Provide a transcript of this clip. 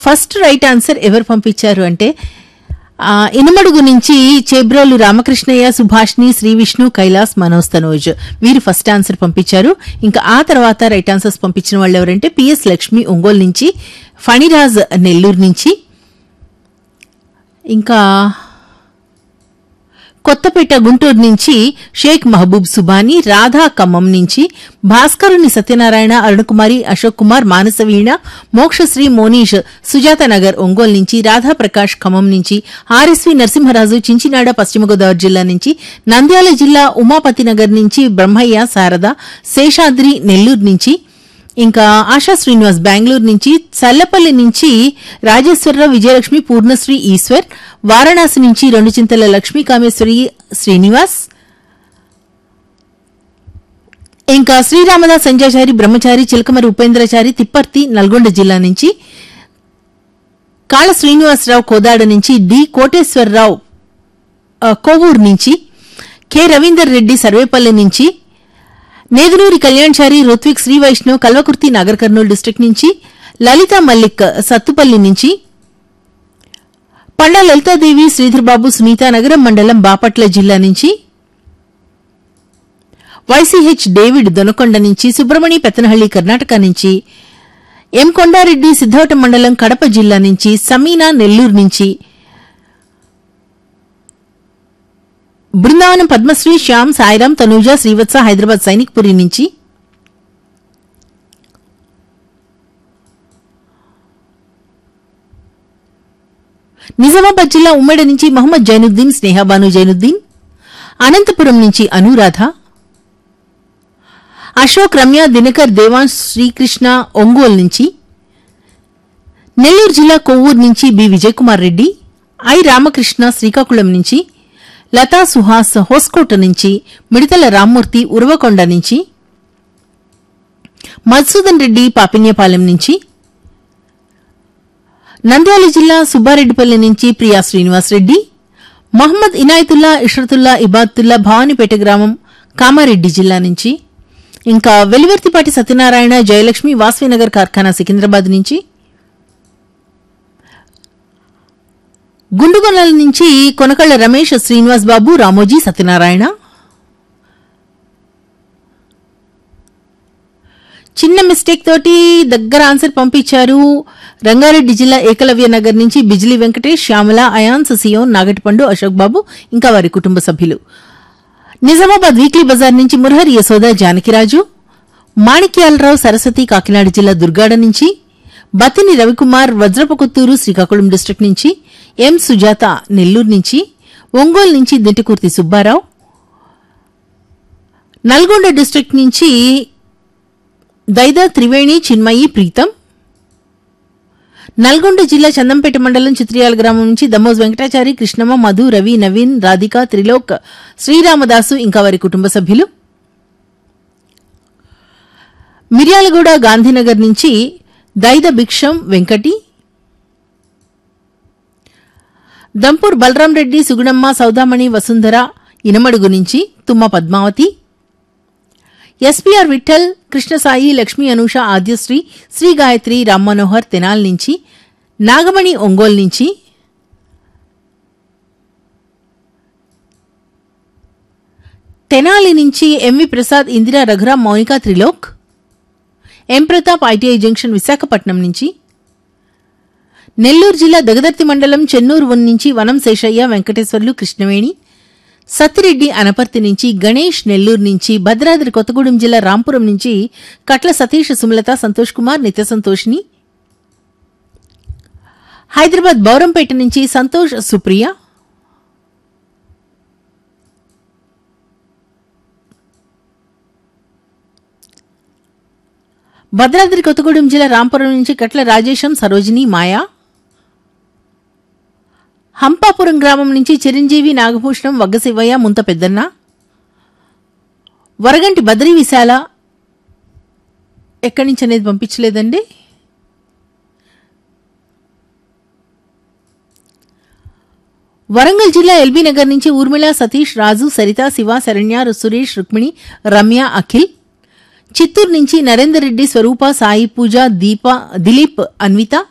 first right answer ఎవరు పంపించారు అంటే ఆ, ఇనుమడుగు నుంచి చేబ్రోలు రామకృష్ణయ్య సుభాష్ని శ్రీ విష్ణు కైలాస్ మనోజ్ తనోజ్ వీరు ఫస్ట్ ఆన్సర్ పంపించారు ఇంకా ఆ తర్వాత రైట్ ఆన్సర్స్ పంపించిన వాళ్ళు ఎవరంటే పిఎస్ లక్ష్మి ఒంగోలు నుంచి ఫణిరాజ్ నెల్లూరు నుంచి ఇంకా కొత్తపేట గుంటూరు నుంచి షేక్ మహబూబ్ సుబాని రాధా ఖమ్మం నుంచి భాస్కరుని సత్యనారాయణ అరుణకుమారి అశోక్ కుమార్ మానసవీణ మోక్షశ్రీ మోనీష్ సుజాత నగర్ ఒంగోలు నుంచి రాధా ప్రకాష్ ఖమ్మం నుంచి ఆర్ఎస్వి నరసింహరాజు చించినాడ పశ్చిమ గోదావరి జిల్లా నుంచి నంద్యాల జిల్లా ఉమాపతి నగర్ నుంచి బ్రహ్మయ్య శారద శేషాద్రి నెల్లూరు నుంచి ఇంకా ఆశా శ్రీనివాస్ బెంగళూరు నుంచి చల్లపల్లి నుంచి రాజేశ్వరరావు విజయలక్ష్మి పూర్ణశ్రీ ఈశ్వర్ వారణాసి నుంచి రెండు చింతల లక్ష్మీ కామేశ్వరి శ్రీనివాస్ ఇంకా శ్రీరామదాస్ సంజాచారి బ్రహ్మచారి చిలకమరి ఉపేంద్రచారి తిప్పర్తి నల్గొండ జిల్లా నుంచి కాళ శ్రీనివాసరావు కోదాడ నుంచి డి కోటేశ్వరరావు ఆ, కోవూరు నుంచి కె రవీందర్ రెడ్డి సర్వేపల్లి నుంచి నేదునూరి కళ్యాణ్చారి రుత్విక్ శ్రీ వైష్ణవ్ కల్వకుర్తి నాగర్ కర్నూలు డిస్టిక్ నుంచి లలిత మల్లిక్ సత్తుపల్లి నుంచి పండా లలితాదేవి శ్రీధర్బాబు సునీత నగరం మండలం బాపట్ల జిల్లా నుంచి వైసీహెచ్ డేవిడ్ దొనకొండ నుంచి సుబ్రమణి పెత్తనహళ్లి కర్ణాటక నుంచి ఎం కొండారెడ్డి సిద్ధవటం మండలం కడప జిల్లా నుంచి సమీనా నెల్లూరు నుంచి బృందావనం పద్మశ్రీ శ్యామ్ సాయిరాం తనూజ శ్రీవత్స హైదరాబాద్ సైనిక్ పురి నుంచి నిజామాబాద్ జిల్లా ఉమ్మడి నుంచి మహమ్మద్ జైనుద్దీన్ స్నేహబాను జైనుద్దీన్ అనంతపురం నుంచి అనురాధ అశోక్ రమ్య దినకర్ దేవాంశ్ శ్రీకృష్ణ ఒంగోలు నుంచి నెల్లూరు జిల్లా కొవ్వూరు నుంచి బి విజయకుమార్ రెడ్డి ఐ రామకృష్ణ శ్రీకాకుళం నుంచి లతా సుహాస్ హోస్కోట నుంచి మిడతల రామ్మూర్తి ఉరవకొండ నుంచి మధుసూదన్ రెడ్డి పాపిన్యపాలెం నుంచి నంద్యాల జిల్లా సుబ్బారెడ్డిపల్లి నుంచి ప్రియా శ్రీనివాస్ రెడ్డి మహమ్మద్ ఇనాయతుల్లా ఇష్రతుల్లా ఇబాద్తుల్లా భవానీపేట గ్రామం కామారెడ్డి జిల్లా నుంచి ఇంకా వెలివర్తిపాటి సత్యనారాయణ జయలక్ష్మి వాస్వినగర్ కార్ఖానా సికింద్రాబాద్ నుంచి గుండుగొండల నుంచి కొనకళ్ళ రమేష్ శ్రీనివాస్ బాబు రామోజీ సత్యనారాయణ చిన్న మిస్టేక్ తోటి దగ్గర ఆన్సర్ పంపించారు రంగారెడ్డి జిల్లా ఏకలవ్య నగర్ నుంచి బిజిలీ వెంకటేష్ శ్యామల అయాన్స్ సియోన్ నాగటిపండు అశోక్ బాబు ఇంకా వారి కుటుంబ సభ్యులు నిజామాబాద్ వీక్లీ బజార్ నుంచి మురహరి యశోద జానకిరాజు మాణిక్యాలరావు సరస్వతి కాకినాడ జిల్లా దుర్గాడ నుంచి బతిని రవికుమార్ వజ్రపకొత్తూరు శ్రీకాకుళం డిస్టిక్ నుంచి ఎం సుజాత నెల్లూరు నుంచి ఒంగోలు నుంచి దింటికుర్తి సుబ్బారావు నల్గొండ డిస్టిక్ నుంచి దైదా త్రివేణి చిన్మయి ప్రీతం నల్గొండ జిల్లా చందంపేట మండలం చిత్రియాల గ్రామం నుంచి దమోజ్ వెంకటాచారి కృష్ణమ్మ మధు రవి నవీన్ రాధిక త్రిలోక్ శ్రీరామదాసు ఇంకా వారి కుటుంబ సభ్యులు మిర్యాలగూడ గాంధీనగర్ నుంచి దైద భిక్షం వెంకటి దంపూర్ బలరాం రెడ్డి సుగుణమ్మ సౌదామణి వసుంధర ఇనమడుగు నుంచి తుమ్మ పద్మావతి ఎస్పీఆర్ విఠల్ కృష్ణసాయి లక్ష్మీ అనూష ఆద్యశ్రీ శ్రీ గాయత్రి రామ్ మనోహర్ తెనాల్ నుంచి నాగమణి ఒంగోలు నుంచి తెనాలి నుంచి MV Prasad Indira Raghuram Mounika Trilok M Pratap ITI junction Visakhapatnam నుంచి నెల్లూరు జిల్లా దగదర్తి మండలం చెన్నూరు వన్ నుంచి వనం శేషయ్య వెంకటేశ్వర్లు కృష్ణవేణి సత్తిరెడ్డి అనపర్తి నుంచి గణేష్ నెల్లూరు నుంచి భద్రాద్రి కొత్తగూడెం జిల్లా రాంపురం నుంచి కట్ల సతీష్ సుమలత సంతోష్ కుమార్ నిత్య సంతోష్ని హైదరాబాద్ బౌరంపేట నుంచి సంతోష్ సుప్రియ భద్రాద్రి కొత్తగూడెం జిల్లా రాంపురం నుంచి కట్ల రాజేశం సరోజిని మాయా హంపాపురం గ్రామం నుంచి చిరంజీవి నాగభూషణం వగ్గశివయ్య ముంత పెద్దన్న వరగంటి బద్రీ విశాల ఎక్కడి నుంచి అనేది పంపించలేదండి వరంగల్ జిల్లా ఎల్బీ నగర్ నుంచి ఊర్మిళ సతీష్ రాజు సరిత శివ శరణ్య సురేష్ రుక్మిణి రమ్య అఖిల్ చిత్తూరు నుంచి నరేందర్ రెడ్డి స్వరూప సాయి పూజ దీప దిలీప్ అన్విత